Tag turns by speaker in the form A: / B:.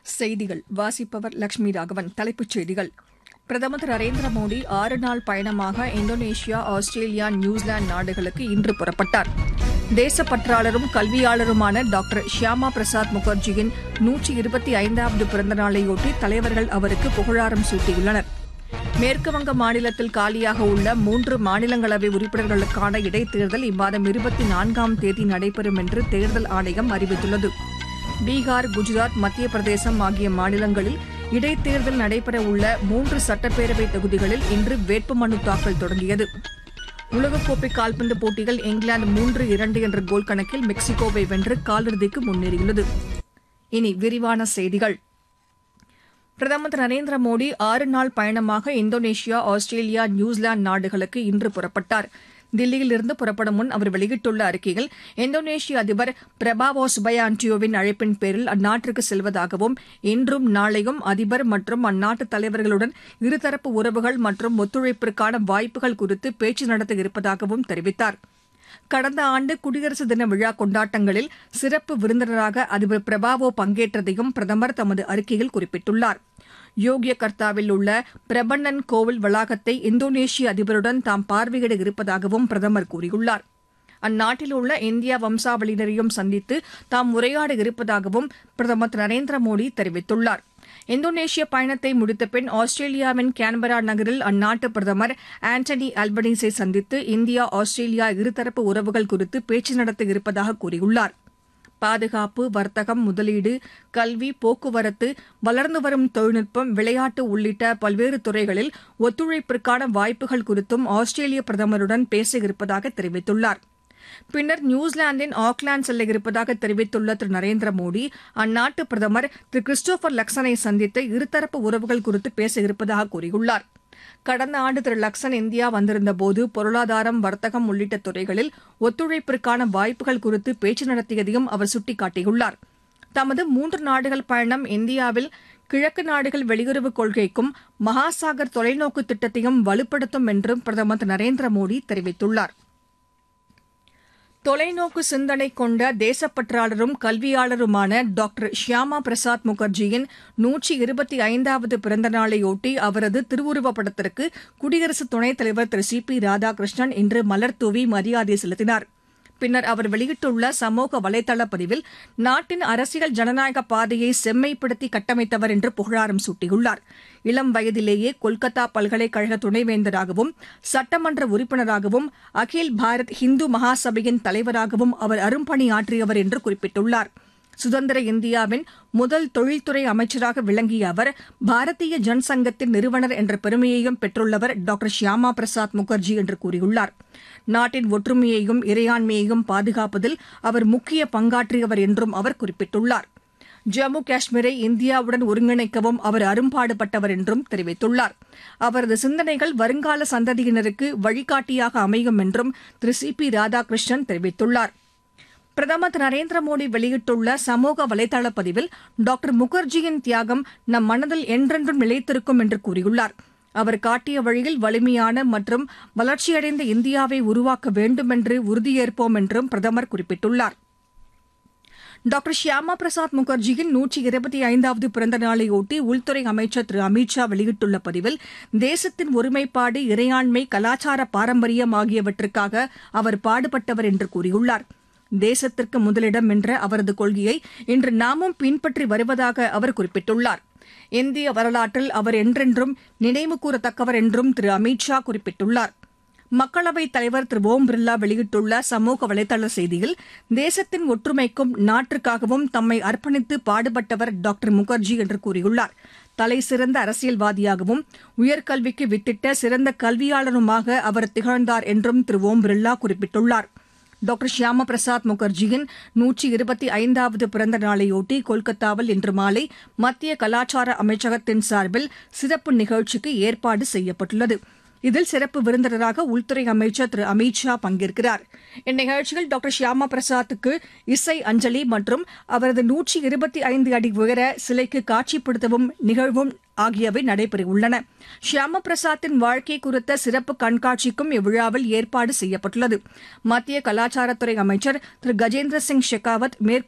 A: செய்திகள் வாசிப்பவர் லட்சுமி ராகவன் தலைப்புச் செய்திகள் பிரதமர் திரு நரேந்திர மோடி ஆறு நாள் பயணமாக இந்தோனேஷியா ஆஸ்திரேலியா நியூசிலாந்து நாடுகளுக்கு இன்று புறப்பட்டார் தேசப்பற்றாளரும் கல்வியாளருமான டாக்டர் ஷியாமா பிரசாத் முகர்ஜியின் நூற்றி இருபத்தி ஐந்தாவது பிறந்த நாளையொட்டி தலைவர்கள் அவருக்கு புகழாரம் சூட்டியுள்ளனர் மேற்குவங்க மாநிலத்தில் காலியாக உள்ள மூன்று மாநிலங்களவை உறுப்பினர்களுக்கான இடைத்தேர்தல் இம்மாதம் இருபத்தி நான்காம் தேதி நடைபெறும் என்று தேர்தல் ஆணையம் அறிவித்துள்ளது பீகார் குஜராத் மத்திய பிரதேசம் ஆகிய மாநிலங்களில் இடைத்தேர்தல் நடைபெற உள்ள மூன்று சட்டப்பேரவை தொகுதிகளில் இன்று வேட்புமனு தாக்கல் தொடங்கியது உலகக்கோப்பை கால்பந்து போட்டியில் இங்கிலாந்து மூன்று இரண்டு என்ற கோல் கணக்கில் மெக்சிகோவை வென்று காலிறுதிக்கு முன்னேறியுள்ளது இனி விரிவான செய்திகள் பிரதமர் திரு நரேந்திர மோடி ஆறு நாள் பயணமாக இந்தோனேஷியா ஆஸ்திரேலியா நியூசிலாந்து நாடுகளுக்கு இன்று புறப்பட்டார் தில்லியிலிருந்து புறப்படும் முன் அவர் வெளியிட்டுள்ள அறிக்கையில் இந்தோனேஷிய அதிபர் பிரபாவோ சுபயாண்டியோவின் அழைப்பின் பேரில் அந்நாட்டிற்கு செல்வதாகவும் இன்றும் நாளையும் அதிபர் மற்றும் அந்நாட்டு தலைவர்களுடன் இருதரப்பு உறவுகள் மற்றும் ஒத்துழைப்பிற்கான வாய்ப்புகள் குறித்து பேச்சு நடத்த இருப்பதாகவும் தெரிவித்தார் கடந்த ஆண்டு குடியரசு தின விழா கொண்டாட்டங்களில் சிறப்பு விருந்தினராக அதிபர் பிரபாவோ பங்கேற்றதையும் பிரதமர் தமது அறிக்கையில் குறிப்பிட்டுள்ளார் யோக்யகர்த்தாவில் உள்ள பிரபண்ணன் கோவில் வளாகத்தை இந்தோனேஷிய அதிபருடன் தாம் பார்வையிட இருப்பதாகவும் பிரதமர் கூறியுள்ளார் அந்நாட்டில் உள்ள இந்தியா வம்சாவளியினரையும் சந்தித்து தாம் உரையாட இருப்பதாகவும் பிரதமர் திரு நரேந்திர மோடி தெரிவித்துள்ளார் இந்தோனேஷிய பயணத்தை முடித்த பின் ஆஸ்திரேலியாவின் கேன்பரா நகரில் அந்நாட்டு பிரதமர் ஆண்டனி அல்பனீஸை சந்தித்து இந்தியா ஆஸ்திரேலியா இருதரப்பு உறவுகள் குறித்து பேச்சு நடத்த இருப்பதாக கூறியுள்ளார் பாதுகாப்பு வர்த்தகம் முதலீடு கல்வி போக்குவரத்து வளர்ந்து வரும் தொழில்நுட்பம் விளையாட்டு உள்ளிட்ட பல்வேறு துறைகளில் ஒத்துழைப்பிற்கான வாய்ப்புகள் குறித்தும் ஆஸ்திரேலிய பிரதமருடன் பேச இருப்பதாக தெரிவித்துள்ளார் பின்னர் நியூசிலாந்தின் ஆக்லாந்து செல்ல இருப்பதாக தெரிவித்துள்ள திரு நரேந்திர மோடி அந்நாட்டு பிரதமர் திரு கிறிஸ்டோபர் லக்சனை சந்தித்து இருதரப்பு உறவுகள் குறித்து பேச இருப்பதாக கூறியுள்ளார் கடந்த ஆண்டு திரு லக்சன் இந்தியா வந்திருந்தபோது பொருளாதாரம் வர்த்தகம் உள்ளிட்ட துறைகளில் ஒத்துழைப்பிற்கான வாய்ப்புகள் குறித்து பேச்சு நடத்தியதையும் அவர் சுட்டிக்காட்டியுள்ளார் தமது மூன்று நாடுகள் பயணம் இந்தியாவில் கிழக்கு நாடுகள் வெளியுறவுக் கொள்கைக்கும் மகாசாகர் தொலைநோக்கு திட்டத்தையும் வலுப்படுத்தும் என்றும் பிரதமர் திரு நரேந்திர மோடி தெரிவித்துள்ளார் தொலைநோக்கு சிந்தனை கொண்ட தேசப்பற்றாளரும் கல்வியாளருமான டாக்டர் ஷியாமா பிரசாத் முகர்ஜியின் நூற்றி இருபத்தி ஐந்தாவது பிறந்த நாளையொட்டி அவரது திருவுருவப் படத்திற்கு குடியரசு துணைத் தலைவர் திரு சி பி ராதாகிருஷ்ணன் இன்று மலர்தூவி மரியாதை செலுத்தினார் பின்னர் அவர் வெளியிட்டுள்ள சமூக வலைதள பதிவில் நாட்டின் அரசியல் ஜனநாயக பாதையை செம்மைப்படுத்தி கட்டமைத்தவர் என்று புகழாரம் சூட்டியுள்ளார் இளம் வயதிலேயே கொல்கத்தா பல்கலைக்கழக துணைவேந்தராகவும் சட்டமன்ற உறுப்பினராகவும் அகில் பாரத் ஹிந்து மகாசபையின் தலைவராகவும் அவர் அரும்பணியாற்றியவர் என்று குறிப்பிட்டுள்ளார் சுதந்திர இந்தியாவின் முதல் தொழில்துறை அமைச்சராக விளங்கிய அவர் பாரதிய ஜனசங்கத்தின் நிறுவனர் என்ற பெருமையையும் பெற்றுள்ளவர் டாக்டர் ஷியாமா பிரசாத் முகர்ஜி என்று கூறியுள்ளார் நாட்டின் ஒற்றுமையையும் இறையாண்மையையும் பாதுகாப்பதில் அவர் முக்கிய பங்காற்றியவர் என்றும் அவர் குறிப்பிட்டுள்ளார் ஜம்மு காஷ்மீரை இந்தியாவுடன் ஒருங்கிணைக்கவும் அவர் அரும்பாடுபட்டவர் என்றும் தெரிவித்துள்ளார் அவரது சிந்தனைகள் வருங்கால சந்ததியினருக்கு வழிகாட்டியாக அமையும் என்றும் திரு சி பி ராதாகிருஷ்ணன் தெரிவித்துள்ளார் பிரதமர் திரு நரேந்திர மோடி வெளியிட்டுள்ள சமூக வலைதள பதிவில் டாக்டர் முகர்ஜியின் தியாகம் நம் மனதில் என்றென்றும் நிலைத்திருக்கும் என்று கூறியுள்ளார் அவர் காட்டிய வழியில் வலிமையான மற்றும் வளர்ச்சியடைந்த இந்தியாவை உருவாக்க வேண்டுமென்று உறுதியேற்போம் என்றும் பிரதமர் குறிப்பிட்டுள்ளார் டாக்டர் ஷியாமா பிரசாத் முகர்ஜியின் நூற்றி இருபத்தி ஐந்தாவது பிறந்த நாளையொட்டி உள்துறை அமைச்சர் திரு அமித் ஷா வெளியிட்டுள்ள பதிவில் தேசத்தின் ஒருமைப்பாடு இறையாண்மை கலாச்சார பாரம்பரியம் ஆகியவற்றுக்காக அவர் பாடுபட்டவர் என்று கூறியுள்ளார் தேசத்திற்கு முதலிடம் என்ற அவரது கொள்கையை இன்று நாமும் பின்பற்றி வருவதாக அவர் குறிப்பிட்டுள்ளார் இந்திய வரலாற்றில் அவர் என்றென்றும் நினைவு கூறத்தக்கவர் என்றும் திரு அமித் ஷா குறிப்பிட்டுள்ளார் மக்களவைத் தலைவர் திரு ஓம் பிர்லா வெளியிட்டுள்ள சமூக வலைதள செய்தியில் தேசத்தின் ஒற்றுமைக்கும் நாட்டிற்காகவும் தம்மை அர்ப்பணித்து பாடுபட்டவர் டாக்டர் முகர்ஜி என்று கூறியுள்ளார் தலை சிறந்த அரசியல்வாதியாகவும் உயர்கல்விக்கு வித்திட்ட சிறந்த கல்வியாளருமாக அவர் திகழ்ந்தார் என்றும் திரு ஓம் பிர்லா குறிப்பிட்டுள்ளார் டாக்டர் ஷியாமா பிரசாத் முகர்ஜியின் நூற்றி இருபத்தி ஐந்தாவது பிறந்த நாளையொட்டி கொல்கத்தாவில் இன்று மாலை மத்திய கலாச்சார அமைச்சகத்தின் சார்பில் சிறப்பு நிகழ்ச்சிக்கு ஏற்பாடு செய்யப்பட்டுள்ளது இதில் சிறப்பு விருந்தினராக உள்துறை அமைச்சர் திரு அமித் ஷா பங்கேற்கிறார் இந்நிகழ்ச்சியில் டாக்டர் ஷியாமா பிரசாத்துக்கு இசை அஞ்சலி மற்றும் அவரது நூற்றி இருபத்தி ஐந்து அடி உயர சிலைக்கு காட்சிப்படுத்தவும் நிகழ்வும் ஆகியவை நடைபெறவுள்ளன ஷியாம பிரசாத்தின் வாழ்க்கை குறித்த சிறப்பு கண்காட்சிக்கும் இவ்விழாவில் ஏற்பாடு செய்யப்பட்டுள்ளது மத்திய கலாச்சாரத்துறை அமைச்சர் திரு கஜேந்திர சிங் ஷெகாவத் மேற்கு